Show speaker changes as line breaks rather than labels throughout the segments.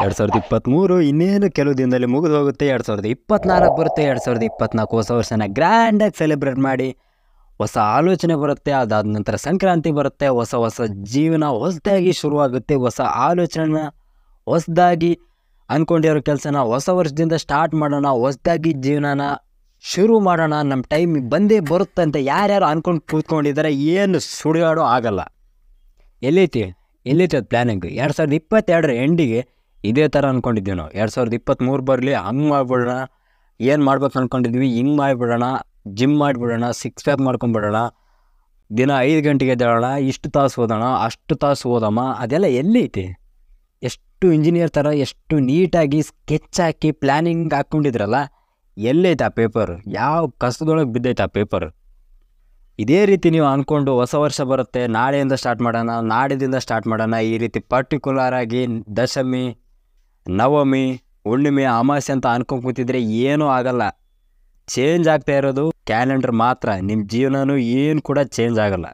ಎರಡು ಸಾವಿರದ ಇಪ್ಪತ್ತ್ಮೂರು ಇನ್ನೇನು ಕೆಲವು ದಿನದಲ್ಲಿ ಮುಗಿದು ಹೋಗುತ್ತೆ ಎರಡು ಸಾವಿರದ ಇಪ್ಪತ್ನಾಲ್ಕು ಬರುತ್ತೆ ಎರಡು ಸಾವಿರದ ಇಪ್ಪತ್ನಾಲ್ಕು ಹೊಸ ವರ್ಷನ ಗ್ರ್ಯಾಂಡಾಗಿ ಸೆಲೆಬ್ರೇಟ್ ಮಾಡಿ ಹೊಸ ಆಲೋಚನೆ ಬರುತ್ತೆ ಅದಾದ ನಂತರ ಸಂಕ್ರಾಂತಿ ಬರುತ್ತೆ ಹೊಸ ಹೊಸ ಜೀವನ ಹೊಸದಾಗಿ ಶುರುವಾಗುತ್ತೆ ಹೊಸ ಆಲೋಚನೆನ ಹೊಸದಾಗಿ ಅಂದ್ಕೊಂಡಿರೋ ಕೆಲಸನ ಹೊಸ ವರ್ಷದಿಂದ ಸ್ಟಾರ್ಟ್ ಮಾಡೋಣ ಹೊಸದಾಗಿ ಜೀವನನ ಶುರು ಮಾಡೋಣ ನಮ್ಮ ಟೈಮ್ ಬಂದೇ ಬರುತ್ತೆ ಅಂತ ಯಾರ್ಯಾರು ಅಂದ್ಕೊಂಡು ಕೂತ್ಕೊಂಡಿದ್ದಾರೆ ಏನು ಸುಳಿಯಾಡೋ ಆಗಲ್ಲ ಎಲ್ಲೈತಿ ಎಲ್ಲೈತಿ ಅದು ಪ್ಲ್ಯಾನಿಂಗ್ ಎರಡು ಸಾವಿರದ ಇಪ್ಪತ್ತೆರಡರ ಎಂಡಿಗೆ ಇದೇ ಥರ ಅಂದ್ಕೊಂಡಿದ್ದೀವಿ ನಾವು ಎರಡು ಸಾವಿರದ ಇಪ್ಪತ್ತ್ಮೂರು ಬರಲಿ ಹಂಗೆ ಮಾಡ್ಬಿಡೋಣ ಏನು ಮಾಡ್ಬೇಕು ಅಂದ್ಕೊಂಡಿದ್ವಿ ಹಿಂಗೆ ಮಾಡಿಬಿಡೋಣ ಜಿಮ್ ಮಾಡಿಬಿಡೋಣ ಸಿಕ್ಸ್ ಪ್ಯಾಕ್ ಮಾಡ್ಕೊಂಬಿಡೋಣ ದಿನ ಐದು ಗಂಟೆಗೆ ಎದ್ದೇಳೋಣ ಇಷ್ಟು ತಾಸು ಓದೋಣ ಅಷ್ಟು ತಾಸು ಓದಮ್ಮ ಅದೆಲ್ಲ ಎಲ್ಲೈತಿ ಎಷ್ಟು ಇಂಜಿನಿಯರ್ ಥರ ಎಷ್ಟು ನೀಟಾಗಿ ಸ್ಕೆಚ್ ಹಾಕಿ ಪ್ಲ್ಯಾನಿಂಗ್ ಹಾಕ್ಕೊಂಡಿದ್ರಲ್ಲ ಎಲ್ಲೈತೆ ಆ ಪೇಪರ್ ಯಾವ ಕಸದೊಳಗೆ ಬಿದ್ದೈತೆ ಆ ಪೇಪರ್ ಇದೇ ರೀತಿ ನೀವು ಅಂದ್ಕೊಂಡು ಹೊಸ ವರ್ಷ ಬರುತ್ತೆ ನಾಳೆಯಿಂದ ಸ್ಟಾರ್ಟ್ ಮಾಡೋಣ ನಾಡಿದಿಂದ ಸ್ಟಾರ್ಟ್ ಮಾಡೋಣ ಈ ರೀತಿ ಪರ್ಟಿಕ್ಯುಲರ್ ಆಗಿ ದಶಮಿ ನವಮಿ ಹುಣ್ಣಿಮೆ ಅಮಾವಾಸ್ಯೆ ಅಂತ ಅನ್ಕೊಂಡು ಕೂತಿದ್ರೆ ಏನೂ ಆಗಲ್ಲ ಚೇಂಜ್ ಆಗ್ತಾ ಇರೋದು ಕ್ಯಾಲೆಂಡರ್ ಮಾತ್ರ ನಿಮ್ಮ ಜೀವನನೂ ಏನು ಕೂಡ ಚೇಂಜ್ ಆಗಲ್ಲ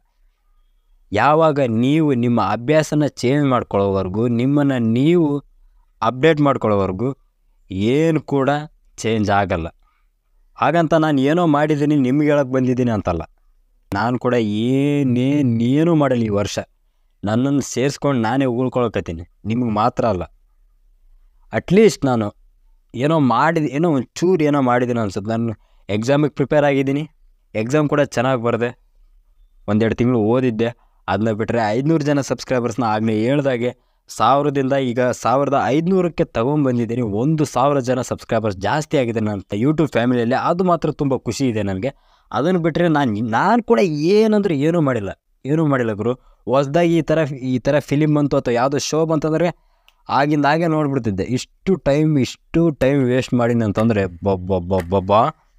ಯಾವಾಗ ನೀವು ನಿಮ್ಮ ಅಭ್ಯಾಸನ ಚೇಂಜ್ ಮಾಡ್ಕೊಳ್ಳೋವರೆಗೂ ನಿಮ್ಮನ್ನು ನೀವು ಅಪ್ಡೇಟ್ ಮಾಡ್ಕೊಳ್ಳೋವರೆಗೂ ಏನು ಕೂಡ ಚೇಂಜ್ ಆಗಲ್ಲ ಹಾಗಂತ ನಾನು ಏನೋ ಮಾಡಿದ್ದೀನಿ ನಿಮ್ಗೆ ಹೇಳಕ್ಕೆ ಬಂದಿದ್ದೀನಿ ಅಂತಲ್ಲ ನಾನು ಕೂಡ ಏನೇನೇನು ಮಾಡಲ್ಲ ಈ ವರ್ಷ ನನ್ನನ್ನು ಸೇರಿಸ್ಕೊಂಡು ನಾನೇ ಉಳ್ಕೊಳಕತ್ತೀನಿ ನಿಮಗೆ ಮಾತ್ರ ಅಲ್ಲ ಅಟ್ಲೀಸ್ಟ್ ನಾನು ಏನೋ ಮಾಡಿದ ಏನೋ ಒಂಚೂರು ಏನೋ ಮಾಡಿದ್ದೀನಿ ಅನ್ಸುತ್ತೆ ನಾನು ಎಕ್ಸಾಮಿಗೆ ಪ್ರಿಪೇರ್ ಆಗಿದ್ದೀನಿ ಎಕ್ಸಾಮ್ ಕೂಡ ಚೆನ್ನಾಗಿ ಬರೆದೆ ಒಂದೆರಡು ತಿಂಗಳು ಓದಿದ್ದೆ ಅದನ್ನ ಬಿಟ್ಟರೆ ಐದುನೂರು ಜನ ಸಬ್ಸ್ಕ್ರೈಬರ್ಸ್ನ ಆಗಲೇ ಹೇಳ್ದಾಗೆ ಸಾವಿರದಿಂದ ಈಗ ಸಾವಿರದ ಐದುನೂರಕ್ಕೆ ತೊಗೊಂಬಂದಿದ್ದೀನಿ ಒಂದು ಸಾವಿರ ಜನ ಸಬ್ಸ್ಕ್ರೈಬರ್ಸ್ ಜಾಸ್ತಿ ಆಗಿದೆ ನನ್ನ ಯೂಟ್ಯೂಬ್ ಫ್ಯಾಮಿಲಿಯಲ್ಲಿ ಅದು ಮಾತ್ರ ತುಂಬ ಖುಷಿ ಇದೆ ನನಗೆ ಅದನ್ನು ಬಿಟ್ಟರೆ ನಾನು ನಾನು ಕೂಡ ಏನಂದ್ರೆ ಏನೂ ಮಾಡಿಲ್ಲ ಏನೂ ಮಾಡಿಲ್ಲ ಗುರು ಹೊಸ್ದಾಗಿ ಈ ಥರ ಈ ಥರ ಫಿಲಿಮ್ ಬಂತು ಅಥವಾ ಯಾವುದೋ ಶೋ ಬಂತಂದರೆ ಆಗಿಂದ ಹಾಗೆ ನೋಡ್ಬಿಡ್ತಿದ್ದೆ ಇಷ್ಟು ಟೈಮ್ ಇಷ್ಟು ಟೈಮ್ ವೇಸ್ಟ್ ಮಾಡೀನಿ ಅಂತಂದರೆ ಬೊಬ್ಬೊಬ್ಬೊಬ್ಬೊಬ್ಬ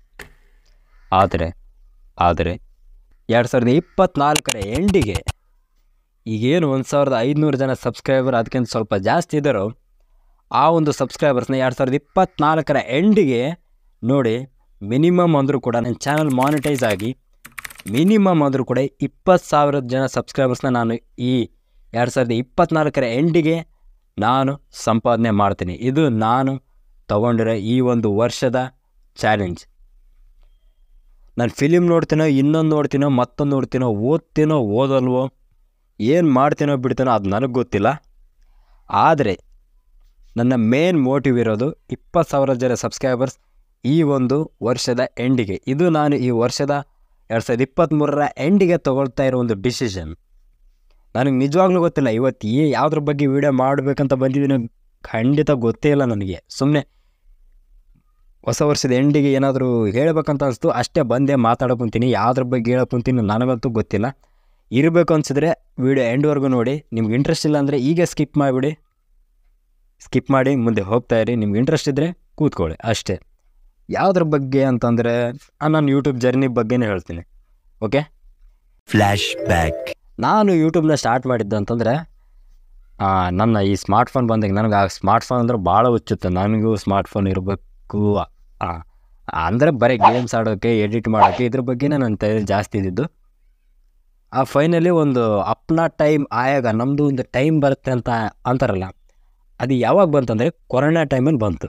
ಆದರೆ ಆದರೆ ಎರಡು ಸಾವಿರದ ಇಪ್ಪತ್ತ್ನಾಲ್ಕರ ಎಂಡಿಗೆ ಈಗೇನು ಒಂದು ಸಾವಿರದ ಐದುನೂರು ಜನ ಸಬ್ಸ್ಕ್ರೈಬರ್ ಅದಕ್ಕಿಂತ ಸ್ವಲ್ಪ ಜಾಸ್ತಿ ಇದ್ದಾರೋ ಆ ಒಂದು ಸಬ್ಸ್ಕ್ರೈಬರ್ಸ್ನ ಎರಡು ಸಾವಿರದ ಇಪ್ಪತ್ತ್ನಾಲ್ಕರ ಎಂಡಿಗೆ ನೋಡಿ ಮಿನಿಮಮ್ ಅಂದರೂ ಕೂಡ ನನ್ನ ಚಾನಲ್ ಮಾನಿಟೈಸ್ ಆಗಿ ಮಿನಿಮಮ್ ಅಂದರೂ ಕೂಡ ಇಪ್ಪತ್ತು ಸಾವಿರ ಜನ ಸಬ್ಸ್ಕ್ರೈಬರ್ಸ್ನ ನಾನು ಈ ಎರಡು ಸಾವಿರದ ಇಪ್ಪತ್ತ್ನಾಲ್ಕರ ಎಂಡಿಗೆ ನಾನು ಸಂಪಾದನೆ ಮಾಡ್ತೀನಿ ಇದು ನಾನು ತಗೊಂಡಿರೋ ಈ ಒಂದು ವರ್ಷದ ಚಾಲೆಂಜ್ ನಾನು ಫಿಲಿಮ್ ನೋಡ್ತೀನೋ ಇನ್ನೊಂದು ನೋಡ್ತೀನೋ ಮತ್ತೊಂದು ನೋಡ್ತೀನೋ ಓದ್ತೀನೋ ಓದಲ್ವೋ ಏನು ಮಾಡ್ತೀನೋ ಬಿಡ್ತೀನೋ ಅದು ನನಗೆ ಗೊತ್ತಿಲ್ಲ ಆದರೆ ನನ್ನ ಮೇನ್ ಮೋಟಿವ್ ಇರೋದು ಇಪ್ಪತ್ತು ಸಾವಿರ ಜನ ಸಬ್ಸ್ಕ್ರೈಬರ್ಸ್ ಈ ಒಂದು ವರ್ಷದ ಎಂಡಿಗೆ ಇದು ನಾನು ಈ ವರ್ಷದ ಎರಡು ಸಾವಿರದ ಇಪ್ಪತ್ತ್ಮೂರರ ಎಂಡಿಗೆ ತೊಗೊಳ್ತಾ ಇರೋ ಒಂದು ಡಿಸಿಷನ್ ನನಗೆ ನಿಜವಾಗ್ಲೂ ಗೊತ್ತಿಲ್ಲ ಇವತ್ತು ಏ ಯಾವುದ್ರ ಬಗ್ಗೆ ವೀಡಿಯೋ ಮಾಡಬೇಕಂತ ಬಂದಿದ್ದೀನಿ ಖಂಡಿತ ಗೊತ್ತೇ ಇಲ್ಲ ನನಗೆ ಸುಮ್ಮನೆ ಹೊಸ ವರ್ಷದ ಎಂಡಿಗೆ ಏನಾದರೂ ಹೇಳಬೇಕಂತ ಅನಿಸ್ತು ಅಷ್ಟೇ ಬಂದೆ ಮಾತಾಡೋಕುಂತೀನಿ ಯಾವುದ್ರ ಬಗ್ಗೆ ಹೇಳೋಕುಂತೀನಿ ನನಗಂತೂ ಗೊತ್ತಿಲ್ಲ ಇರಬೇಕು ಅನಿಸಿದ್ರೆ ವೀಡಿಯೋ ಎಂಡ್ವರೆಗೂ ನೋಡಿ ನಿಮ್ಗೆ ಇಂಟ್ರೆಸ್ಟ್ ಇಲ್ಲ ಅಂದರೆ ಈಗ ಸ್ಕಿಪ್ ಮಾಡಿಬಿಡಿ ಸ್ಕಿಪ್ ಮಾಡಿ ಮುಂದೆ ಹೋಗ್ತಾ ಇರಿ ನಿಮ್ಗೆ ಇಂಟ್ರೆಸ್ಟ್ ಇದ್ದರೆ ಕೂತ್ಕೊಳ್ಳಿ ಅಷ್ಟೇ ಯಾವುದ್ರ ಬಗ್ಗೆ ಅಂತಂದರೆ ನಾನು ಯೂಟ್ಯೂಬ್ ಜರ್ನಿ ಬಗ್ಗೆನೇ ಹೇಳ್ತೀನಿ ಓಕೆ
ಫ್ಲ್ಯಾಶ್ಬ್ಯಾಕ್
ನಾನು ಯೂಟ್ಯೂಬ್ನ ಸ್ಟಾರ್ಟ್ ಮಾಡಿದ್ದು ಅಂತಂದರೆ ನನ್ನ ಈ ಸ್ಮಾರ್ಟ್ಫೋನ್ ಬಂದಾಗ ನನಗೆ ಆ ಸ್ಮಾರ್ಟ್ಫೋನ್ ಅಂದ್ರೆ ಭಾಳ ಹುಚ್ಚುತ್ತೆ ನನಗೂ ಸ್ಮಾರ್ಟ್ಫೋನ್ ಇರಬೇಕು ಅಂದರೆ ಬರೀ ಗೇಮ್ಸ್ ಆಡೋಕ್ಕೆ ಎಡಿಟ್ ಮಾಡೋಕ್ಕೆ ಇದ್ರ ಬಗ್ಗೆನೇ ನನ್ನ ತಲೆ ಜಾಸ್ತಿ ಇದ್ದಿದ್ದು ಆ ಫೈನಲಿ ಒಂದು ಅಪ್ನಾ ಟೈಮ್ ಆಯಾಗ ನಮ್ಮದು ಒಂದು ಟೈಮ್ ಬರುತ್ತೆ ಅಂತ ಅಂತಾರಲ್ಲ ಅದು ಯಾವಾಗ ಬಂತಂದರೆ ಕೊರೋನಾ ಟೈಮಲ್ಲಿ ಬಂತು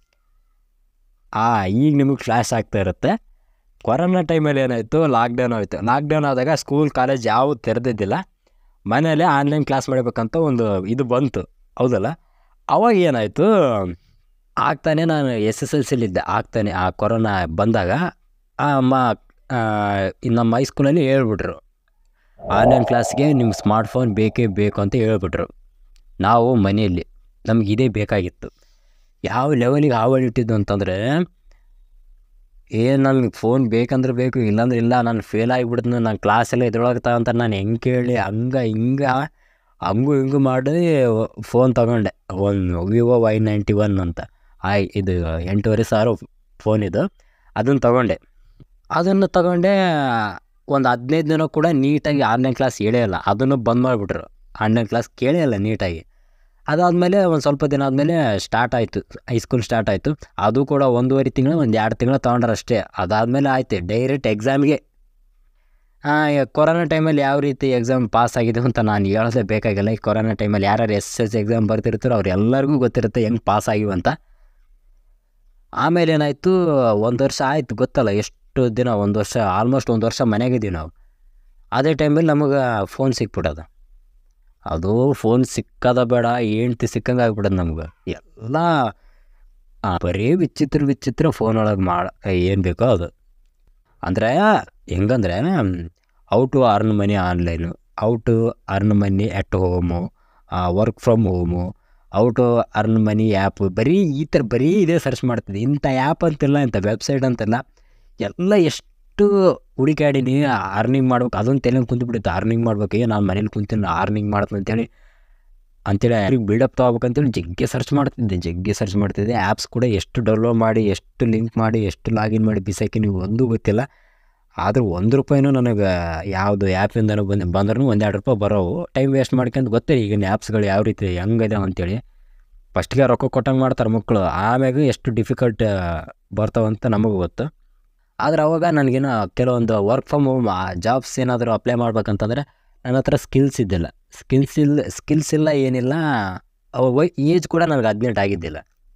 ಆ ಈಗ ನಿಮಗೆ ಫ್ಲ್ಯಾಶ್ ಆಗ್ತಾ ಇರುತ್ತೆ ಕೊರೋನಾ ಟೈಮಲ್ಲಿ ಏನಾಯಿತು ಲಾಕ್ಡೌನ್ ಆಯಿತು ಲಾಕ್ಡೌನ್ ಆದಾಗ ಸ್ಕೂಲ್ ಕಾಲೇಜ್ ಯಾವುದು ತೆರೆದಿದ್ದಿಲ್ಲ ಮನೇಲೆ ಆನ್ಲೈನ್ ಕ್ಲಾಸ್ ಮಾಡಬೇಕಂತ ಒಂದು ಇದು ಬಂತು ಹೌದಲ್ಲ ಅವಾಗ ಏನಾಯಿತು ಆಗ್ತಾನೆ ನಾನು ಎಸ್ ಎಸ್ ಎಲ್ ಸಿಲಿದ್ದೆ ಆಗ್ತಾನೆ ಆ ಕೊರೋನಾ ಬಂದಾಗ ಆ ಮ ಆ, ಇನ್ನು ನಮ್ಮ ಹೈಸ್ಕೂಲಲ್ಲಿ ಹೇಳ್ಬಿಟ್ರು ಆನ್ಲೈನ್ ಕ್ಲಾಸ್ಗೆ ನಿಮ್ಮ ಸ್ಮಾರ್ಟ್ಫೋನ್ ಬೇಕೇ ಬೇಕು ಅಂತ ಹೇಳ್ಬಿಟ್ರು ನಾವು ಮನೆಯಲ್ಲಿ ನಮ್ಗೆ ಇದೇ ಬೇಕಾಗಿತ್ತು ಯಾವ ಲೆವೆಲಿಗೆ ಆವಳಿಟ್ಟಿದ್ದು ಅಂತಂದರೆ ಏನು ನನಗೆ ಫೋನ್ ಬೇಕಂದ್ರೆ ಬೇಕು ಇಲ್ಲಾಂದ್ರೆ ಇಲ್ಲ ನಾನು ಫೇಲ್ ಆಗಿಬಿಡ್ತೀನಿ ನಾನು ಕ್ಲಾಸೆಲ್ಲ ಇದ್ರೊಳಗೆ ಅಂತ ನಾನು ಹೆಂಗೆ ಕೇಳಿ ಹಂಗೆ ಹಿಂಗೆ ಹಂಗೂ ಹಿಂಗೂ ಮಾಡಿ ಫೋನ್ ತಗೊಂಡೆ ಒಂದು ವಿವೋ ವೈ ನೈಂಟಿ ಒನ್ ಅಂತ ಆಯ್ ಇದು ಎಂಟೂವರೆ ಸಾವಿರ ಫೋನ್ ಇದು ಅದನ್ನು ತಗೊಂಡೆ ಅದನ್ನು ತಗೊಂಡೆ ಒಂದು ಹದಿನೈದು ದಿನ ಕೂಡ ನೀಟಾಗಿ ಆನ್ಲೈನ್ ಕ್ಲಾಸ್ ಹೇಳೇ ಇಲ್ಲ ಅದನ್ನು ಬಂದ್ ಮಾಡಿಬಿಟ್ರು ಆನ್ಲೈನ್ ಕ್ಲಾಸ್ ಕೇಳೇ ಇಲ್ಲ ನೀಟಾಗಿ ಅದಾದಮೇಲೆ ಒಂದು ಸ್ವಲ್ಪ ದಿನ ಆದಮೇಲೆ ಸ್ಟಾರ್ಟ್ ಆಯಿತು ಹೈಸ್ಕೂಲ್ ಸ್ಟಾರ್ಟ್ ಆಯಿತು ಅದು ಕೂಡ ಒಂದೂವರೆ ತಿಂಗಳು ಒಂದು ಎರಡು ತಿಂಗಳು ತೊಗೊಂಡ್ರೆ ಅಷ್ಟೇ ಅದಾದಮೇಲೆ ಆಯ್ತು ಡೈರೆಕ್ಟ್ ಎಕ್ಸಾಮಿಗೆ ಕೊರೋನಾ ಟೈಮಲ್ಲಿ ಯಾವ ರೀತಿ ಎಕ್ಸಾಮ್ ಪಾಸ್ ಆಗಿದೆ ಅಂತ ನಾನು ಹೇಳೋದೇ ಬೇಕಾಗಿಲ್ಲ ಈ ಕೊರೋನಾ ಟೈಮಲ್ಲಿ ಯಾರ್ಯಾರು ಎಸ್ ಎಸ್ ಎಕ್ಸಾಮ್ ಬರ್ತಿರ್ತಾರೋ ಅವ್ರು ಎಲ್ಲರಿಗೂ ಗೊತ್ತಿರುತ್ತೆ ಹೆಂಗೆ ಪಾಸ್ ಆಗಿವೆ ಅಂತ ಆಮೇಲೆ ಏನಾಯಿತು ಒಂದು ವರ್ಷ ಆಯಿತು ಗೊತ್ತಲ್ಲ ಎಷ್ಟು ದಿನ ಒಂದು ವರ್ಷ ಆಲ್ಮೋಸ್ಟ್ ಒಂದು ವರ್ಷ ಮನೆಗಿದ್ದೀವಿ ನಾವು ಅದೇ ಟೈಮಲ್ಲಿ ನಮಗೆ ಫೋನ್ ಸಿಕ್ಬಿಟ್ಟದ ಅದು ಫೋನ್ ಸಿಕ್ಕದ ಬೇಡ ಹೆಂಡ್ತಿ ಸಿಕ್ಕಂಗೆ ಆಗ್ಬಿಡೋದು ನಮ್ಗೆ ಎಲ್ಲ ಆ, ಬರೀ ವಿಚಿತ್ರ ವಿಚಿತ್ರ ಫೋನ್ ಒಳಗೆ ಮಾಡ ಏನು ಬೇಕೋ ಅದು ಅಂದರೆ ಹೆಂಗಂದ್ರೆ how to earn money online how to earn money at home work from home how to earn money app ಬರೀ ಈ ಥರ ಬರೀ ಇದೇ ಸರ್ಚ್ ಮಾಡ್ತಿದ್ದೆ ಇಂಥ ಆ್ಯಪ್ ಅಂತಿಲ್ಲ ಇಂಥ ವೆಬ್ಸೈಟ್ ಅಂತಿಲ್ಲ ಎಲ್ಲ ಎಷ್ಟು ಹುಡುಕಾಡಿನಿ ಅರ್ನಿಂಗ್ ಮಾಡ್ಬೇಕು ಅದೊಂದು ತಲೆ ಕುಂತ್ಬಿಟ್ಟಿತ್ತು ಅರ್ನಿಂಗ್ ಮಾಡ್ಬೇಕು ಏ ನಾನು ಮನೇಲಿ ಕುಂತೀನಿ ಅರ್ನಿಂಗ್ ಮಾಡ್ತೀನಿ ಅಂತೇಳಿ ಅಂತೇಳಿ ಯಾರಿಗೆ ಬಿಲ್ಡಪ್ ತೊಗೋಬೇಕಂತೇಳಿ ಜಗ್ಗಿ ಸರ್ಚ್ ಮಾಡ್ತಿದ್ದೆ ಜಗ್ಗಿ ಸರ್ಚ್ ಮಾಡ್ತಿದ್ದೆ ಆ್ಯಪ್ಸ್ ಕೂಡ ಎಷ್ಟು ಡೌನ್ಲೋಡ್ ಮಾಡಿ ಎಷ್ಟು ಲಿಂಕ್ ಮಾಡಿ ಎಷ್ಟು ಲಾಗಿನ್ ಮಾಡಿ ಬಿಸಾಕಿ ನೀವು ಒಂದೂ ಗೊತ್ತಿಲ್ಲ ಆದರೂ ಒಂದು ರೂಪಾಯಿನೂ ನನಗೆ ಯಾವುದು ಆ್ಯಪಿಂದನೂ ಬಂದು ಬಂದ್ರೂ ಒಂದೆರಡು ರೂಪಾಯಿ ಬರೋವು ಟೈಮ್ ವೇಸ್ಟ್ ಮಾಡ್ಕೊಂಡು ಗೊತ್ತೇ ಈಗಿನ ಆ್ಯಪ್ಸ್ಗಳು ಯಾವ ರೀತಿ ಹೆಂಗಿದಾವೆ ಅಂತೇಳಿ ಫಸ್ಟ್ಗೆ ರೊಕ್ಕ ಕೊಟ್ಟಂಗೆ ಮಾಡ್ತಾರೆ ಮಕ್ಕಳು ಆಮ್ಯಾಗ ಎಷ್ಟು ಡಿಫಿಕಲ್ಟ್ ಬರ್ತಾವಂತ ನಮಗೂ ಗೊತ್ತು ಆದ್ರೆ ಅವಾಗ ನನಗೇನೋ ಕೆಲವೊಂದು ವರ್ಕ್ ಫ್ರಮ್ ಹೋಮ್ ಜಾಬ್ಸ್ ಏನಾದರೂ ಅಪ್ಲೈ ಮಾಡ್ಬೇಕಂತಂದರೆ ನನ್ನ ಹತ್ರ ಸ್ಕಿಲ್ಸ್ ಇದ್ದಿಲ್ಲ ಸ್ಕಿಲ್ಸ್ ಇಲ್ಲ ಸ್ಕಿಲ್ಸ್ ಇಲ್ಲ ಏನಿಲ್ಲ ಅವಾಗ ಏಜ್ ಕೂಡ ನನಗೆ ಹದಿನೆಂಟು ಆಗಿದ್ದಿಲ್ಲ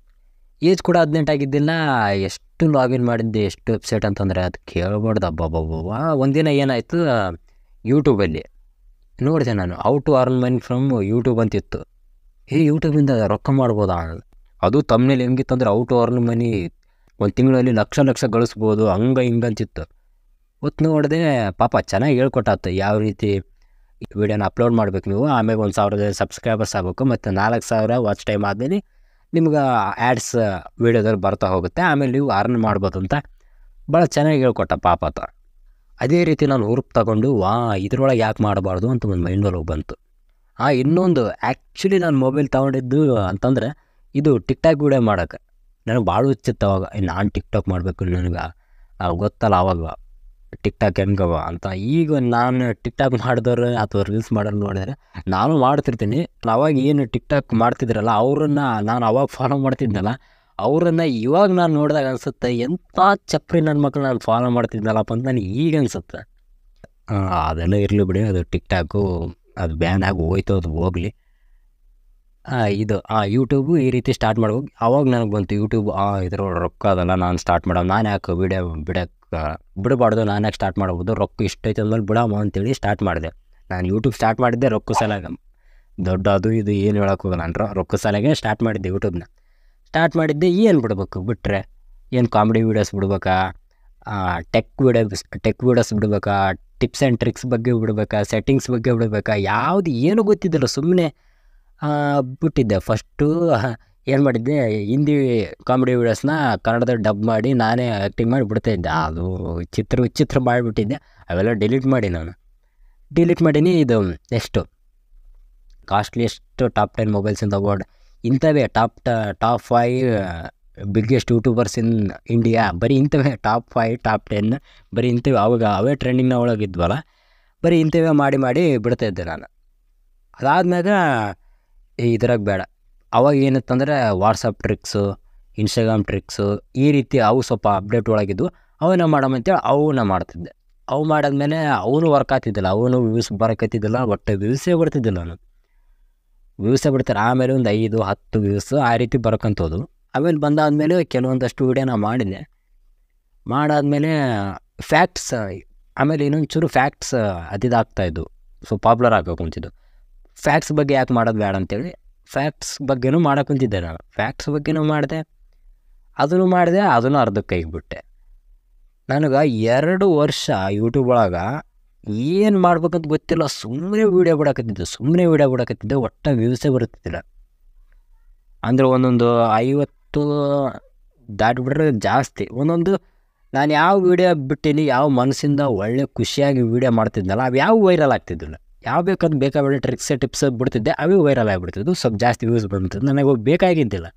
ಏಜ್ ಕೂಡ ಹದಿನೆಂಟು ಆಗಿದ್ದಿಲ್ಲ ಎಷ್ಟು ಲಾಗಿನ್ ಮಾಡಿದ್ದೆ ಎಷ್ಟು ವೆಬ್ಸೈಟ್ ಅಂತಂದರೆ ಅದು ಕೇಳ್ಬಾರ್ದು ಅಬ್ಬಬ್ಬಬ್ಬ ಒಂದಿನ ಏನಾಯಿತು ಯೂಟ್ಯೂಬಲ್ಲಿ ನೋಡಿದೆ ನಾನು how to earn money from YouTube ಅಂತಿತ್ತು ಏ ಯೂಟ್ಯೂಬಿಂದ ರೊಕ್ಕ ಮಾಡ್ಬೋದಾ ಅದು ತಮ್ಮನೇಲಿ ಹೆಂಗಿತ್ತಂದ್ರೆ ಔ ಟು ಅರ್ನ್ ಮನಿ ಒಂದು ತಿಂಗಳಲ್ಲಿ ಲಕ್ಷ ಲಕ್ಷ ಗಳಿಸ್ಬೋದು ಹಂಗೆ ಹಿಂಗೆ ಅಂತಿತ್ತು ಹೊತ್ತು ನೋಡಿದೆ ಪಾಪ ಚೆನ್ನಾಗಿ ಹೇಳ್ಕೊಟ್ಟಾತು ಯಾವ ರೀತಿ ವಿಡಿಯೋನ ಅಪ್ಲೋಡ್ ಮಾಡ್ಬೇಕು ನೀವು ಆಮೇಲೆ ಒಂದು ಸಾವಿರದ ಸಬ್ಸ್ಕ್ರೈಬರ್ಸ್ ಆಗಬೇಕು ಮತ್ತು ನಾಲ್ಕು ಸಾವಿರ ವಾಚ್ ಟೈಮ್ ಆದಮೇಲೆ ನಿಮ್ಗೆ ಆ್ಯಡ್ಸ್ ವೀಡಿಯೋದಲ್ಲಿ ಬರ್ತಾ ಹೋಗುತ್ತೆ ಆಮೇಲೆ ನೀವು ಅರ್ನ್ ಮಾಡ್ಬೋದು ಅಂತ ಭಾಳ ಚೆನ್ನಾಗಿ ಹೇಳ್ಕೊಟ್ಟ ಪಾಪ ಆತ ಅದೇ ರೀತಿ ನಾನು ಹುರುಪ್ ತಗೊಂಡು ವಾ ಇದ್ರೊಳಗೆ ಯಾಕೆ ಮಾಡಬಾರ್ದು ಅಂತ ಒಂದು ಮೈಂಡೊಳಗೆ ಬಂತು ಹಾಂ ಇನ್ನೊಂದು ಆ್ಯಕ್ಚುಲಿ ನಾನು ಮೊಬೈಲ್ ತೊಗೊಂಡಿದ್ದು ಅಂತಂದರೆ ಇದು ಟಿಕ್ ಟಾಕ್ ವೀಡಿಯೋ ಮಾಡೋಕ್ಕೆ ನನಗೆ ಭಾಳ ಹುಚ್ಚಿತ್ತು ಅವಾಗ ನಾನು ಟಿಕ್ ಟಾಕ್ ಮಾಡಬೇಕು ನನಗೆ ಆ, ಗೊತ್ತಲ್ಲ ಅವಾಗ ಟಿಕ್ ಟಾಕ್ ಹೆಂಗವ ಅಂತ ಈಗ ನಾನು ಟಿಕ್ ಟಾಕ್ ಮಾಡಿದವ್ರು ಅಥವಾ ರೀಲ್ಸ್ ಮಾಡೋರು ನೋಡಿದ್ರೆ ನಾನು ಮಾಡ್ತಿರ್ತೀನಿ ಅವಾಗ ಏನು ಟಿಕ್ ಟಾಕ್ ಮಾಡ್ತಿದ್ರಲ್ಲ ಅವ್ರನ್ನ ನಾನು ಅವಾಗ ಫಾಲೋ ಮಾಡ್ತಿದ್ನಲ್ಲ ಅವರನ್ನು ಇವಾಗ ನಾನು ನೋಡಿದಾಗ ಅನಿಸುತ್ತೆ ಎಂಥ ಚಪ್ರಿ ನನ್ನ ಮಕ್ಕಳು ನಾನು ಫಾಲೋ ಮಾಡ್ತಿದ್ನಲ್ಲಪ್ಪ ಅಂತ ನನಗೆ ಈಗ ಅನಿಸುತ್ತೆ ಅದೆಲ್ಲ ಇರಲಿ ಬಿಡಿ ಅದು ಟಿಕ್ ಟಾಕು ಅದು ಬ್ಯಾನ್ ಆಗಿ ಹೋಯ್ತು ಅದು ಹೋಗಲಿ ಇದು ಆ ಯೂಟ್ಯೂಬು ಈ ರೀತಿ ಸ್ಟಾರ್ಟ್ ಮಾಡ್ಬೇಕು ಅವಾಗ ನನಗೆ ಬಂತು ಯೂಟ್ಯೂಬ್ ಆ ಇದ್ರೊಳಗೆ ರೊಕ್ಕ ಅದಲ್ಲ ನಾನು ಸ್ಟಾರ್ಟ್ ಮಾಡೋ ನಾನು ಯಾಕೆ ವಿಡಿಯೋ ಬಿಡಕ್ಕೆ ಬಿಡಬಾರ್ದು ನಾನು ಯಾಕೆ ಸ್ಟಾರ್ಟ್ ಮಾಡ್ಬೋದು ರೊಕ್ಕ ಇಷ್ಟೈತೆ ಅಂದ್ಮೇಲೆ ಬಿಡಮ್ಮ ಅಂತೇಳಿ ಸ್ಟಾರ್ಟ್ ಮಾಡಿದೆ ನಾನು ಯೂಟ್ಯೂಬ್ ಸ್ಟಾರ್ಟ್ ಮಾಡಿದ್ದೆ ರೊಕ್ಕ ಸಲಗ ದೊಡ್ಡ ಅದು ಇದು ಏನು ಹೇಳಕ್ಕೆ ಹೋಗಲ್ಲ ನಾನು ರೊ- ರೊಕ್ಕ ಸಲಗೆ ಸ್ಟಾರ್ಟ್ ಮಾಡಿದ್ದೆ ಯೂಟ್ಯೂಬ್ನ ಸ್ಟಾರ್ಟ್ ಮಾಡಿದ್ದೆ ಏನು ಬಿಡ್ಬೇಕು ಬಿಟ್ಟರೆ ಏನು ಕಾಮಿಡಿ ವೀಡಿಯೋಸ್ ಬಿಡ್ಬೇಕಾ ಟೆಕ್ ವೀಡಿಯೋಸ್ ಟೆಕ್ ವೀಡಿಯೋಸ್ ಬಿಡ್ಬೇಕಾ ಟಿಪ್ಸ್ ಆ್ಯಂಡ್ ಟ್ರಿಕ್ಸ್ ಬಗ್ಗೆ ಬಿಡ್ಬೇಕಾ ಸೆಟ್ಟಿಂಗ್ಸ್ ಬಗ್ಗೆ ಬಿಡ್ಬೇಕಾ ಯಾವುದು ಏನು ಗೊತ್ತಿದ್ದಿಲ್ಲ ಸುಮ್ಮನೆ ಬಿಟ್ಟಿದ್ದೆ ಫಸ್ಟು ಏನು ಮಾಡಿದ್ದೆ ಹಿಂದಿ ಕಾಮಿಡಿ ವೀಡಿಯೋಸ್ನ ಕನ್ನಡದಲ್ಲಿ ಡಬ್ ಮಾಡಿ ನಾನೇ ಆ್ಯಕ್ಟಿಂಗ್ ಮಾಡಿ ಬಿಡ್ತಾ ಇದ್ದೆ ಅದು ಚಿತ್ರ ವಿಚಿತ್ರ ಮಾಡಿಬಿಟ್ಟಿದ್ದೆ ಅವೆಲ್ಲ ಡಿಲೀಟ್ ಮಾಡಿ ನಾನು ಡಿಲೀಟ್ ಮಾಡೀನಿ ಇದು next costliest top ten mobiles in the world ಇಂಥವೇ ಟಾಪ್ ಟ top five biggest youtubers in India ಬರೀ ಇಂಥವೇ ಟಾಪ್ ಫೈವ್ ಟಾಪ್ ಟೆನ್ ಬರೀ ಇಂಥವೇ ಅವಾಗ ಅವೇ ಟ್ರೆಂಡಿಂಗ್ನ ಒಳಗಿದ್ವಲ್ಲ ಬರೀ ಇಂಥವೇ ಮಾಡಿ ಮಾಡಿ ಬಿಡ್ತಾ ಇದ್ದೆ ನಾನು ಅದಾದ್ಮ್ಯಾಗ ಇದ್ರಾಗ ಬೇಡ ಅವಾಗ ಏನಿತ್ತಂದ್ರೆ ವಾಟ್ಸಪ್ ಟ್ರಿಕ್ಸು ಇನ್ಸ್ಟಾಗ್ರಾಮ್ ಟ್ರಿಕ್ಸು ಈ ರೀತಿ ಅವು ಸ್ವಲ್ಪ ಅಪ್ಡೇಟ್ ಒಳಗಿದ್ವು ಅವನ್ನ ಮಾಡಮಂತೇಳಿ ಅವನ್ನ ಮಾಡ್ತಿದ್ದೆ ಅವು ಮಾಡಾದ್ಮೇಲೆ ಅವನು ವರ್ಕ್ ಆಗ್ತಿದ್ದಿಲ್ಲ ಅವನು ವ್ಯೂಸ್ ಬರಕತ್ತಿದ್ದಿಲ್ಲ ಒಟ್ಟು ವ್ಯೂಸೇ ಬರ್ತಿದ್ದಿಲ್ಲ ನಾನು ವ್ಯೂಸೇ ಬಿಡ್ತಾರೆ ಆಮೇಲೆ ಒಂದು ಐದು ಹತ್ತು ವ್ಯೂಸ್ ಆ ರೀತಿ ಬರಕಂತೋದು ಆಮೇಲೆ ಬಂದಾದಮೇಲೆ ಕೆಲವೊಂದಷ್ಟು ವೀಡಿಯೋನ ಮಾಡಿದೆ ಮಾಡಾದ್ಮೇಲೆ ಫ್ಯಾಕ್ಟ್ಸ್ ಆಮೇಲೆ ಇನ್ನೊಂದು ಚೂರು ಫ್ಯಾಕ್ಟ್ಸ್ ಅದಿದಾಗ್ತಾಯಿದ್ದು ಸೊ ಪಾಪ್ಯುಲರ್ ಆಗೋಕೆ ಕುಂತಿದ್ದು ಫ್ಯಾಕ್ಟ್ಸ್ ಬಗ್ಗೆ ಯಾಕೆ ಮಾಡೋದು ಬೇಡ ಅಂತೇಳಿ ಫ್ಯಾಕ್ಟ್ಸ್ ಬಗ್ಗೆನೂ ಮಾಡಕ್ಕೆ ಕುಂತಿದ್ದೆ ನಾನು ಫ್ಯಾಕ್ಟ್ಸ್ ಬಗ್ಗೆನೂ ಮಾಡಿದೆ ಅದನ್ನು ಮಾಡಿದೆ ಅದನ್ನು ಅರ್ಧಕ್ಕೆ ಕೈಬಿಟ್ಟೆ ನನಗೆ ಎರಡು ವರ್ಷ ಯೂಟ್ಯೂಬ್ ಒಳಗೆ ಏನು ಮಾಡ್ಬೇಕಂತ ಗೊತ್ತಿಲ್ಲ ಸುಮ್ಮನೆ ವೀಡಿಯೋ ಬಿಡಕತ್ತಿದ್ದೆ ಸುಮ್ಮನೆ ವೀಡಿಯೋ ಬಿಡಕತ್ತಿದ್ದೆ ಒಟ್ಟು ವ್ಯೂಸೇ ಬರುತ್ತಿದ್ದಿಲ್ಲ ಅಂದರೆ ಒಂದೊಂದು ಐವತ್ತು ದಾಟ್ಬಿಟ್ರೆ ಜಾಸ್ತಿ ಒಂದೊಂದು ನಾನು ಯಾವ ವೀಡಿಯೋ ಬಿಟ್ಟೀನಿ ಯಾವ ಮನಸ್ಸಿಂದ ಒಳ್ಳೆ ಖುಷಿಯಾಗಿ ವೀಡಿಯೋ ಮಾಡ್ತಿದ್ನಲ್ಲ ಅವು ಯಾವ ವೈರಲ್ ಆಗ್ತಿದ್ದಿಲ್ಲ ಯಾವ ಬೇಕಂತ ಬೇಕಾಬಿಟ್ಟು ಟ್ರಿಕ್ಸ್ ಟಿಪ್ಸ್ ಬಿಡ್ತಿದ್ದೆ ಅವೇ ವೈರಲ್ ಆಗಿಬಿಡ್ತಿದ್ವು ಸ್ವಲ್ಪ ಜಾಸ್ತಿ ವ್ಯೂಸ್ ಬಂದಿದ್ದು ನನಗೆ ಅವು ಬೇಕಾಗಿದ್ದಿಲ್ಲ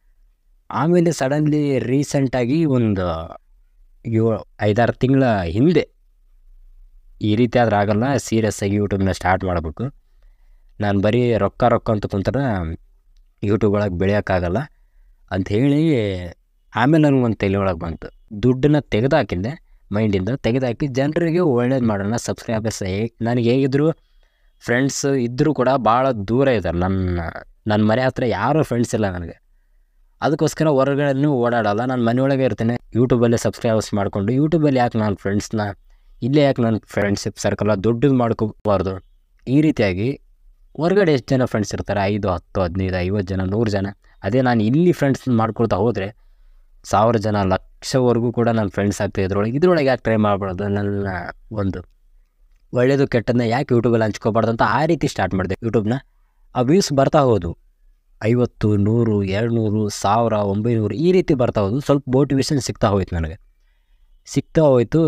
ಆಮೇಲೆ ಸಡನ್ಲಿ ರೀಸೆಂಟಾಗಿ ಒಂದು ಏಳು ಐದಾರು ತಿಂಗಳ ಹಿಂದೆ ಈ ರೀತಿ ಆದ್ರೆ ಆಗಲ್ಲ ಸೀರಿಯಸ್ ಆಗಿ ಯೂಟ್ಯೂಬ್ನ ಸ್ಟಾರ್ಟ್ ಮಾಡಬೇಕು ನಾನು ಬರೀ ರೊಕ್ಕ ರೊಕ್ಕ ಅಂತ ಕುಂತಾರೆ ಯೂಟ್ಯೂಬ್ ಒಳಗೆ ಬೆಳೆಯೋಕ್ಕಾಗಲ್ಲ ಅಂಥೇಳಿ ಆಮೇಲೆ ನನಗೆ ಒಂದು ತಲೆ ಒಳಗೆ ಬಂತು ದುಡ್ಡನ್ನ ತೆಗೆದು ಹಾಕಿದ್ದೆ ಮೈಂಡಿಂದ ತೆಗೆದುಹಾಕಿ ಜನರಿಗೆ ಒಳ್ಳೇದು ಮಾಡೋಣ ಸಬ್ಸ್ಕ್ರೈಬರ್ಸ್ ನನಗೆ ಹೇಗಿದ್ರು ಫ್ರೆಂಡ್ಸ್ ಇದ್ದರೂ ಕೂಡ ಭಾಳ ದೂರ ಇದ್ದಾರೆ ನನ್ನ ನನ್ನ ಮನೆ ಹತ್ರ ಯಾರೂ ಫ್ರೆಂಡ್ಸ್ ಇಲ್ಲ ನನಗೆ ಅದಕ್ಕೋಸ್ಕರ ಹೊರಗಡೆನೂ ಓಡಾಡಲ್ಲ ನಾನು ಮನೆಯೊಳಗೆ ಇರ್ತೇನೆ ಯೂಟ್ಯೂಬಲ್ಲೇ ಸಬ್ಸ್ಕ್ರೈಬರ್ಸ್ ಮಾಡಿಕೊಂಡು ಯೂಟ್ಯೂಬಲ್ಲಿ ಯಾಕೆ ನಾನು ಫ್ರೆಂಡ್ಸ್ನ ಇಲ್ಲೇ ಯಾಕೆ ನನ್ನ ಫ್ರೆಂಡ್ಶಿಪ್ ಸರ್ಕಲ್ ದೊಡ್ಡದು ಮಾಡ್ಕೋಬಾರ್ದು ಈ ರೀತಿಯಾಗಿ ಹೊರಗಡೆ ಎಷ್ಟು ಜನ ಫ್ರೆಂಡ್ಸ್ ಇರ್ತಾರೆ ಐದು ಹತ್ತು ಹದಿನೈದು ಐವತ್ತು ಜನ ನೂರು ಜನ ಅದೇ ನಾನು ಇಲ್ಲಿ ಫ್ರೆಂಡ್ಸ್ ಮಾಡ್ಕೊಳ್ತಾ ಹೋದರೆ ಸಾವಿರ ಜನ ಲಕ್ಷವರೆಗೂ ಕೂಡ ನನ್ನ ಫ್ರೆಂಡ್ಸ್ ಆಗ್ತಾ ಇದ್ರೊಳಗೆ ಇದ್ರೊಳಗೆ ಯಾಕೆ ಟ್ರೈ ಮಾಡಬಾರ್ದು ನನ್ನ ಒಂದು ಒಳ್ಳೆಯದು ಕೆಟ್ಟದನ್ನ ಯಾಕೆ ಯೂಟ್ಯೂಬಲ್ಲಿ ಹಂಚ್ಕೋಬಾರ್ದು ಅಂತ ಆ ರೀತಿ ಸ್ಟಾರ್ಟ್ ಮಾಡಿದೆ ಯೂಟ್ಯೂಬ್ನ ಆ ವ್ಯೂಸ್ ಬರ್ತಾ ಹೋದು ಐವತ್ತು ನೂರು ಎರಡು ನೂರು ಸಾವಿರ ಒಂಬೈನೂರು ಈ ರೀತಿ ಬರ್ತಾ ಹೋದು ಸ್ವಲ್ಪ ಮೋಟಿವೇಶನ್ ಸಿಗ್ತಾ ಹೋಯ್ತು ನನಗೆ ಸಿಗ್ತಾ ಹೋಯ್ತು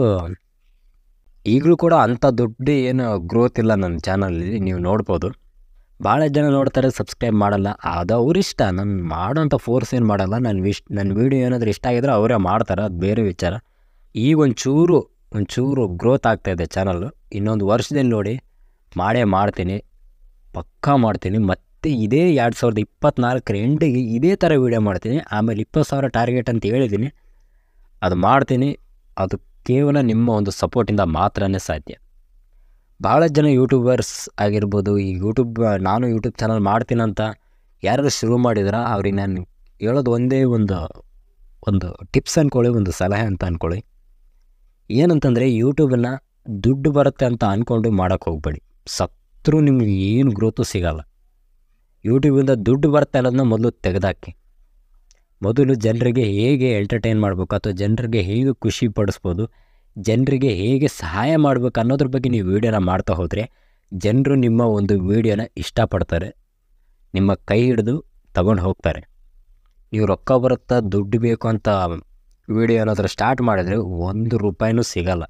ಈಗಲೂ ಕೂಡ ಅಂಥ ದೊಡ್ಡ ಏನು ಗ್ರೋತ್ ಇಲ್ಲ ನನ್ನ ಚಾನಲಲ್ಲಿ ನೀವು ನೋಡ್ಬೋದು ಭಾಳ ಜನ ನೋಡ್ತಾರೆ ಸಬ್ಸ್ಕ್ರೈಬ್ ಮಾಡಲ್ಲ ಅದು ಅವ್ರ ಇಷ್ಟ ನಾನು ಮಾಡೋಂಥ ಫೋರ್ಸ್ ಏನು ಮಾಡಲ್ಲ ನನ್ನ ವಿಶ್ ನನ್ನ ವೀಡಿಯೋ ಏನಾದರೂ ಇಷ್ಟ ಆಗಿದ್ರೆ ಅವರೇ ಮಾಡ್ತಾರೆ ಅದು ಬೇರೆ ವಿಚಾರ ಈಗ ಒಂಚೂರು ಒಂಚೂರು ಗ್ರೋತ್ ಆಗ್ತಾಯಿದೆ ಚಾನಲ್ಲು ಇನ್ನೊಂದು ವರ್ಷದಲ್ಲಿ ನೋಡಿ ಮಾಡೇ ಮಾಡ್ತೀನಿ ಪಕ್ಕಾ ಮಾಡ್ತೀನಿ ಮತ್ತೆ ಇದೇ ಎರಡು ಸಾವಿರದ ಇಪ್ಪತ್ತ್ನಾಲ್ಕರ ಎಂಡಿಗೆ ಇದೇ ಥರ ವೀಡಿಯೋ ಮಾಡ್ತೀನಿ ಆಮೇಲೆ ಇಪ್ಪತ್ತು ಸಾವಿರ ಟಾರ್ಗೆಟ್ ಅಂತ ಹೇಳಿದ್ದೀನಿ ಅದು ಮಾಡ್ತೀನಿ ಅದು ಕೇವಲ ನಿಮ್ಮ ಒಂದು ಸಪೋರ್ಟಿಂದ ಮಾತ್ರನೇ ಸಾಧ್ಯ ಭಾಳ ಜನ ಯೂಟ್ಯೂಬರ್ಸ್ ಆಗಿರ್ಬೋದು ಈ ಯೂಟ್ಯೂಬ್ ನಾನು ಯೂಟ್ಯೂಬ್ ಚಾನಲ್ ಮಾಡ್ತೀನಂತ ಯಾರು ಶುರು ಮಾಡಿದ್ರ ಅವ್ರಿಗೆ ನಾನು ಹೇಳೋದು ಒಂದೇ ಒಂದು ಒಂದು ಟಿಪ್ಸ್ ಅಂದ್ಕೊಳ್ಳಿ ಒಂದು ಸಲಹೆ ಅಂತ ಅಂದ್ಕೊಳ್ಳಿ ಏನಂತಂದರೆ ಯೂಟ್ಯೂಬನ್ನು ದುಡ್ಡು ಬರುತ್ತೆ ಅಂತ ಅಂದ್ಕೊಂಡು ಮಾಡೋಕ್ಕೆ ಹೋಗ್ಬೇಡಿ ಸತ್ರು ನಿಮ್ಗೆ ಏನು ಗ್ರೋತು ಸಿಗಲ್ಲ ಯೂಟ್ಯೂಬಿಂದ ದುಡ್ಡು ಬರುತ್ತೆ ಅನ್ನೋದನ್ನ ಮೊದಲು ತೆಗೆದಾಕಿ ಮೊದಲು ಜನರಿಗೆ ಹೇಗೆ ಎಂಟರ್ಟೈನ್ ಮಾಡಬೇಕು ಅಥವಾ ಜನರಿಗೆ ಹೇಗೆ ಖುಷಿ ಪಡಿಸ್ಬೋದು ಜನರಿಗೆ ಹೇಗೆ ಸಹಾಯ ಮಾಡಬೇಕು ಅನ್ನೋದ್ರ ಬಗ್ಗೆ ನೀವು ವೀಡಿಯೋನ ಮಾಡ್ತಾ ಹೋದರೆ ಜನರು ನಿಮ್ಮ ಒಂದು ವೀಡಿಯೋನ ಇಷ್ಟಪಡ್ತಾರೆ ನಿಮ್ಮ ಕೈ ಹಿಡಿದು ತಗೊಂಡು ಹೋಗ್ತಾರೆ ನೀವು ರೊಕ್ಕ ಬರುತ್ತಾ ದುಡ್ಡು ಬೇಕು ಅಂತ ವೀಡಿಯೋ ಏನಾದರೂ ಸ್ಟಾರ್ಟ್ ಮಾಡಿದ್ರೆ ಒಂದು ರೂಪಾಯಿನೂ ಸಿಗಲ್ಲ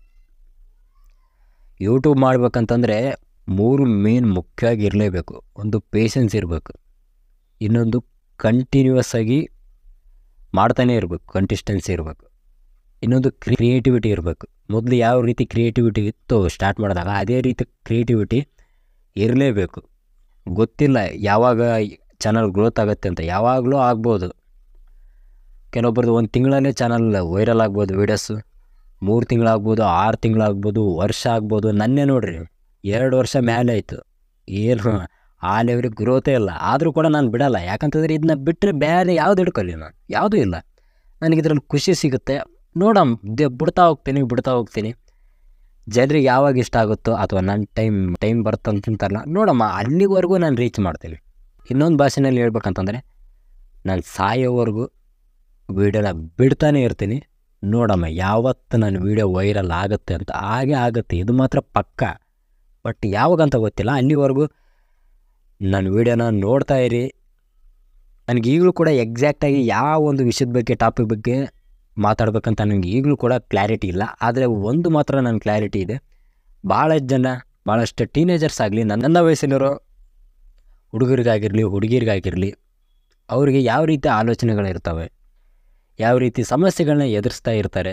ಯೂಟ್ಯೂಬ್ ಮಾಡ್ಬೇಕಂತಂದರೆ ಮೂರು ಮೇನ್ ಮುಖ್ಯವಾಗಿ ಇರಲೇಬೇಕು ಒಂದು ಪೇಷನ್ಸ್ ಇರಬೇಕು ಇನ್ನೊಂದು ಕಂಟಿನ್ಯೂಯಸ್ ಆಗಿ ಮಾಡ್ತಾನೇ ಇರಬೇಕು ಕಂಟಿಸ್ಟೆನ್ಸಿ ಇರಬೇಕು ಇನ್ನೊಂದು ಕ್ರಿಯೇಟಿವಿಟಿ ಇರಬೇಕು ಮೊದಲು ಯಾವ ರೀತಿ ಕ್ರಿಯೇಟಿವಿಟಿ ಇತ್ತು ಸ್ಟಾರ್ಟ್ ಮಾಡಿದಾಗ ಅದೇ ರೀತಿ ಕ್ರಿಯೇಟಿವಿಟಿ ಇರಲೇಬೇಕು ಗೊತ್ತಿಲ್ಲ ಯಾವಾಗ ಚಾನಲ್ ಗ್ರೋತ್ ಆಗುತ್ತೆ ಅಂತ ಯಾವಾಗಲೂ ಆಗ್ಬೋದು ಕೆಲವೊಬ್ಬರದ್ದು ಒಂದು ತಿಂಗಳಲ್ಲೇ ಚಾನಲ್ ವೈರಲ್ ಆಗ್ಬೋದು ವೀಡಿಯೋಸು ಮೂರು ತಿಂಗಳಾಗ್ಬೋದು ಆರು ತಿಂಗಳಾಗ್ಬೋದು ವರ್ಷ ಆಗ್ಬೋದು ನನ್ನೇ ನೋಡ್ರಿ ಎರಡು ವರ್ಷ ಮೇಲೆ ಆಯಿತು ಏನು ಆ ಲೆವೆಲಿಗೆ ಗ್ರೋತೇ ಇಲ್ಲ ಆದರೂ ಕೂಡ ನಾನು ಬಿಡಲ್ಲ ಯಾಕಂತಂದರೆ ಇದನ್ನ ಬಿಟ್ಟರೆ ಬೇರೆ ಯಾವ್ದು ಹಿಡ್ಕೊಳ್ಳಿ ನಾನು ಯಾವುದೂ ಇಲ್ಲ ನನಗೆ ಇದರಲ್ಲಿ ಖುಷಿ ಸಿಗುತ್ತೆ ನೋಡಮ್ ದೆ ಬಿಡ್ತಾ ಹೋಗ್ತೀನಿ ಬಿಡ್ತಾ ಹೋಗ್ತೀನಿ ಜನರಿಗೆ ಯಾವಾಗ ಇಷ್ಟ ಆಗುತ್ತೋ ಅಥವಾ ನನ್ನ ಟೈಮ್ ಟೈಮ್ ಬರುತ್ತಂತಂತಾರಲ್ಲ ನೋಡಮ್ಮ ಅಲ್ಲಿವರೆಗೂ ನಾನು ರೀಚ್ ಮಾಡ್ತೀನಿ ಇನ್ನೊಂದು ಭಾಷೆನಲ್ಲಿ ಹೇಳ್ಬೇಕಂತಂದರೆ ನಾನು ಸಾಯೋವರೆಗೂ ವೀಡಿಯೋನ ಬಿಡ್ತಾನೆ ಇರ್ತೀನಿ ನೋಡಮ್ಮ ಯಾವತ್ತು ನನ್ನ ವೀಡಿಯೋ ವೈರಲ್ ಆಗುತ್ತೆ ಅಂತ ಹಾಗೆ ಆಗುತ್ತೆ ಇದು ಮಾತ್ರ ಪಕ್ಕ ಬಟ್ ಯಾವಾಗಂತ ಗೊತ್ತಿಲ್ಲ ಅಲ್ಲಿವರೆಗೂ ನನ್ನ ವೀಡಿಯೋನ ನೋಡ್ತಾ ಇರಿ ನನಗೆ ಈಗಲೂ ಕೂಡ ಎಕ್ಸಾಕ್ಟಾಗಿ ಯಾವ ಒಂದು ವಿಷಯದ ಬಗ್ಗೆ ಟಾಪಿಕ್ ಬಗ್ಗೆ ಮಾತಾಡ್ಬೇಕಂತ ನನಗೆ ಈಗಲೂ ಕೂಡ ಕ್ಲಾರಿಟಿ ಇಲ್ಲ ಆದರೆ ಒಂದು ಮಾತ್ರ ನನ್ನ ಕ್ಲಾರಿಟಿ ಇದೆ ಭಾಳಷ್ಟು ಜನ ಭಾಳಷ್ಟು ಟೀನೇಜರ್ಸ್ ಆಗಲಿ ನನ್ನ ವಯಸ್ಸಿನವರು ಹುಡುಗರಿಗಾಗಿರಲಿ ಹುಡುಗಿರಿಗಾಗಿರಲಿ ಅವರಿಗೆ ಯಾವ ರೀತಿ ಆಲೋಚನೆಗಳಿರ್ತವೆ ಯಾವ ರೀತಿ ಸಮಸ್ಯೆಗಳನ್ನ ಎದುರಿಸ್ತಾ ಇರ್ತಾರೆ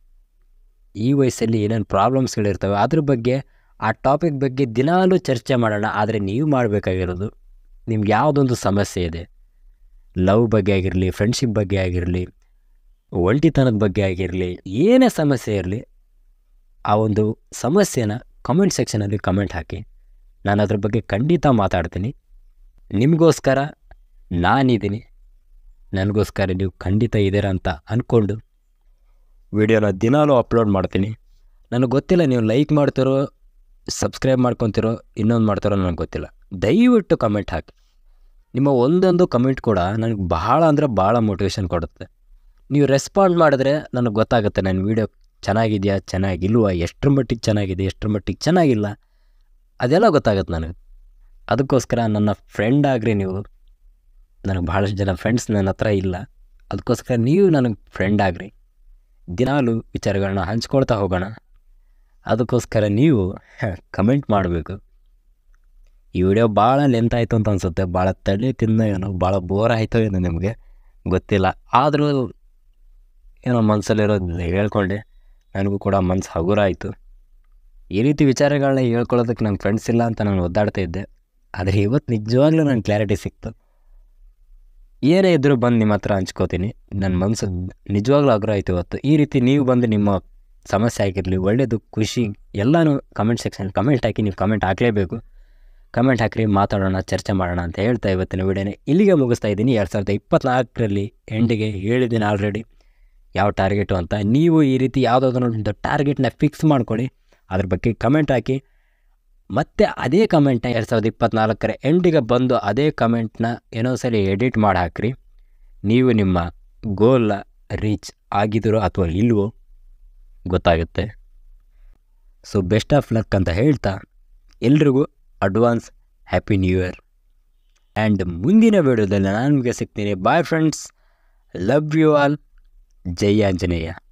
ಈ ವಯಸ್ಸಲ್ಲಿ ಏನೇನು ಪ್ರಾಬ್ಲಮ್ಸ್ಗಳಿರ್ತವೆ ಅದ್ರ ಬಗ್ಗೆ ಆ ಟಾಪಿಕ್ ಬಗ್ಗೆ ದಿನಾಲೂ ಚರ್ಚೆ ಮಾಡೋಣ ಆದರೆ ನೀವು ಮಾಡಬೇಕಾಗಿರೋದು ನಿಮ್ಗೆ ಯಾವುದೊಂದು ಸಮಸ್ಯೆ ಇದೆ ಲವ್ ಬಗ್ಗೆ ಆಗಿರಲಿ ಫ್ರೆಂಡ್ಶಿಪ್ ಬಗ್ಗೆ ಆಗಿರಲಿ ಒಂಟಿತನದ ಬಗ್ಗೆ ಆಗಿರಲಿ ಏನೇ ಸಮಸ್ಯೆ ಇರಲಿ ಆ ಒಂದು ಸಮಸ್ಯೆನ ಕಮೆಂಟ್ ಸೆಕ್ಷನಲ್ಲಿ ಕಮೆಂಟ್ ಹಾಕಿ ನಾನು ಅದ್ರ ಬಗ್ಗೆ ಖಂಡಿತ ಮಾತಾಡ್ತೀನಿ ನಿಮಗೋಸ್ಕರ ನಾನಿದ್ದೀನಿ ನನಗೋಸ್ಕರ ನೀವು ಖಂಡಿತ ಇದ್ದೀರ ಅಂತ ಅಂದ್ಕೊಂಡು ವಿಡಿಯೋನ ದಿನಾಲೂ ಅಪ್ಲೋಡ್ ಮಾಡ್ತೀನಿ ನನಗೆ ಗೊತ್ತಿಲ್ಲ ನೀವು ಲೈಕ್ ಮಾಡ್ತಿರೋ ಸಬ್ಸ್ಕ್ರೈಬ್ ಮಾಡ್ಕೊತಿರೋ ಇನ್ನೊಂದು ಮಾಡ್ತಾರೋ ನನಗೆ ಗೊತ್ತಿಲ್ಲ ದಯವಿಟ್ಟು ಕಮೆಂಟ್ ಹಾಕಿ ನಿಮ್ಮ ಒಂದೊಂದು ಕಮೆಂಟ್ ಕೂಡ ನನಗೆ ಭಾಳ ಅಂದರೆ ಭಾಳ ಮೋಟಿವೇಶನ್ ಕೊಡುತ್ತೆ ನೀವು ರೆಸ್ಪಾಂಡ್ ಮಾಡಿದ್ರೆ ನನಗೆ ಗೊತ್ತಾಗುತ್ತೆ ನನ್ನ ವೀಡಿಯೋ ಚೆನ್ನಾಗಿದೆಯಾ ಚೆನ್ನಾಗಿಲ್ವಾ ಎಷ್ಟರ ಮಟ್ಟಿಗೆ ಚೆನ್ನಾಗಿದೆ ಎಷ್ಟರ ಮಟ್ಟಿಗೆ ಚೆನ್ನಾಗಿಲ್ಲ ಅದೆಲ್ಲ ಗೊತ್ತಾಗುತ್ತೆ ನನಗೆ ಅದಕ್ಕೋಸ್ಕರ ನನ್ನ ಫ್ರೆಂಡ್ ಆಗ್ರಿ ನೀವು ನನಗೆ ಭಾಳಷ್ಟು ಜನ ಫ್ರೆಂಡ್ಸ್ ನನ್ನ ಹತ್ರ ಇಲ್ಲ ಅದಕ್ಕೋಸ್ಕರ ನೀವು ನನಗೆ ಫ್ರೆಂಡ್ ಆಗ್ರಿ ದಿನಾಲು ವಿಚಾರಗಳನ್ನ ಹಂಚ್ಕೊಳ್ತಾ ಹೋಗೋಣ ಅದಕ್ಕೋಸ್ಕರ ನೀವು ಕಮೆಂಟ್ ಮಾಡಬೇಕು ಈ ವಿಡಿಯೋ ಭಾಳ ಲೆಂತ್ ಆಯಿತು ಅಂತ ಅನಿಸುತ್ತೆ ಭಾಳ ತಲೆ ತಿಂದ ಏನೋ ಭಾಳ ಬೋರ್ ಆಯಿತೋ ಏನೋ ನಿಮಗೆ ಗೊತ್ತಿಲ್ಲ ಆದರೂ ಏನೋ ಮನಸ್ಸಲ್ಲಿರೋದು ಹೇಳ್ಕೊಂಡೆ ನನಗೂ ಕೂಡ ಮನಸ್ಸು ಹಗುರ ಆಯಿತು ಈ ರೀತಿ ವಿಚಾರಗಳನ್ನ ಹೇಳ್ಕೊಳ್ಳೋದಕ್ಕೆ ನನ್ನ ಫ್ರೆಂಡ್ಸ್ ಇಲ್ಲ ಅಂತ ನಾನು ಒದ್ದಾಡ್ತಾ ಇದ್ದೆ ಆದರೆ ಇವತ್ತು ನಿಜವಾಗ್ಲೂ ನನಗೆ ಕ್ಲಾರಿಟಿ ಸಿಕ್ತು ಏನೇ ಇದ್ದರೂ ಬಂದು ನಿಮ್ಮ ಹತ್ರ ಹಂಚ್ಕೋತೀನಿ ನನ್ನ ಮನಸ್ಸು ನಿಜವಾಗ್ಲೂ ಆಗ್ರಹ ಆಯಿತು ಇವತ್ತು ಈ ರೀತಿ ನೀವು ಬಂದು ನಿಮ್ಮ ಸಮಸ್ಯೆ ಆಗಿರಲಿ ಒಳ್ಳೆಯದು ಖುಷಿ ಎಲ್ಲನೂ ಕಮೆಂಟ್ ಸೆಕ್ಷನ್ ಕಮೆಂಟ್ ಹಾಕಿ ನೀವು ಕಮೆಂಟ್ ಹಾಕಲೇಬೇಕು ಕಮೆಂಟ್ ಹಾಕಿರಿ ಮಾತಾಡೋಣ ಚರ್ಚೆ ಮಾಡೋಣ ಅಂತ ಹೇಳ್ತಾ ಇವತ್ತಿನ ವಿಡಿಯೋನ ಇಲ್ಲಿಗೆ ಮುಗಿಸ್ತಾ ಇದ್ದೀನಿ ಎರಡು ಸಾವಿರದ ಇಪ್ಪತ್ತ್ನಾಲ್ಕರಲ್ಲಿ ಎಂಡಿಗೆ ಹೇಳಿದ್ದೀನಿ ಆಲ್ರೆಡಿ ಯಾವ ಟಾರ್ಗೆಟು ಅಂತ ನೀವು ಈ ರೀತಿ ಯಾವುದಾದ್ರೂ ಒಂದು ಟಾರ್ಗೆಟ್ನ ಫಿಕ್ಸ್ ಮಾಡ್ಕೊಳ್ಳಿ ಅದ್ರ ಬಗ್ಗೆ ಕಮೆಂಟ್ ಹಾಕಿ ಮತ್ತು ಅದೇ ಕಮೆಂಟ್ನ ಎರಡು ಸಾವಿರದ ಇಪ್ಪತ್ತ್ನಾಲ್ಕರ ಎಂಡಿಗೆ ಬಂದು ಅದೇ ಕಮೆಂಟ್ನ ಏನೋ ಸಲ ಎಡಿಟ್ ಮಾಡಿ ಹಾಕ್ರಿ ನೀವು ನಿಮ್ಮ ಗೋಲ್ನ ರೀಚ್ ಆಗಿದ್ದೀರೋ ಅಥವಾ ಇಲ್ವೋ ಗೊತ್ತಾಗುತ್ತೆ ಸೊ ಬೆಸ್ಟ್ ಆಫ್ ಲಕ್ ಅಂತ ಹೇಳ್ತಾ ಎಲ್ರಿಗೂ advance happy new year and ಮುಂದಿನ ವಿಡಿಯೋದಲ್ಲಿ ನಾನು ನಿಮಗೆ ಸಿಗ್ತೀನಿ bye friends love you all ಜೈ ಆಂಜನೇಯ